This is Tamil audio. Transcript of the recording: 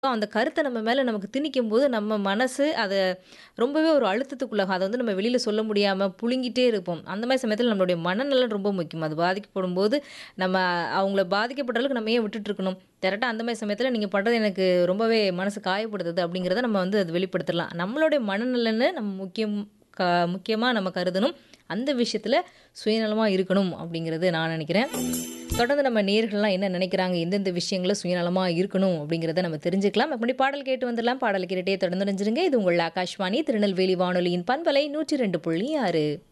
அந்த கருத்த நம்ம மேல நமக்கு திணிக்கும்போது, நம்ம மனசு அத ரொம்பவே ஒரு அழுத்தத்துக்குள்ளாகும். அத வந்து நம்ம வெளியில சொல்ல முடியாம புழுங்கிட்டே இருப்போம். அந்த மாரி சமயத்தில நம்மளுடைய மனநலன் ரொம்ப முக்கியம். அது பாதிக்கப்படும்போது, நம்ம அவங்கள பாதிக்கப்படுற அளவுக்கு நம்ம ஏன் விட்டுட்டு இருக்கணும்? டைரக்ட்டா அந்த மாரி சமயத்தில நீங்க பண்றது எனக்கு ரொம்பவே மனசு காயப்படுத்துது அப்படிங்கிறத நம்ம வந்து அது வெளிப்படுத்திடலாம். நம்மளுடைய மனநலன நம்ம முக்கியம் க முக்கியமா நம்ம கருதணும். அந்த விஷயத்தில சுயநலமா இருக்கணும் அப்படிங்கிறது நான் நெனைக்கிறேன். தொடர்ந்து நம்ம நேயர்கள்லாம் என்ன நெனைக்கிறாங்க? எந்தெந்த விஷயங்கள்ல சுயநலமா இருக்கணும் அப்படிங்கிறத நம்ம தெரிஞ்சுக்கலாம். அப்படி பாடல் கேட்டு வந்துடலாம். பாடல் கேட்டுட்டே தொடர்ந்து இணைஞ்சிருங்க. இது உங்கள் ஆகாஷ்வாணி திருநெல்வேலி வானொலியின் பண்பலை 102.6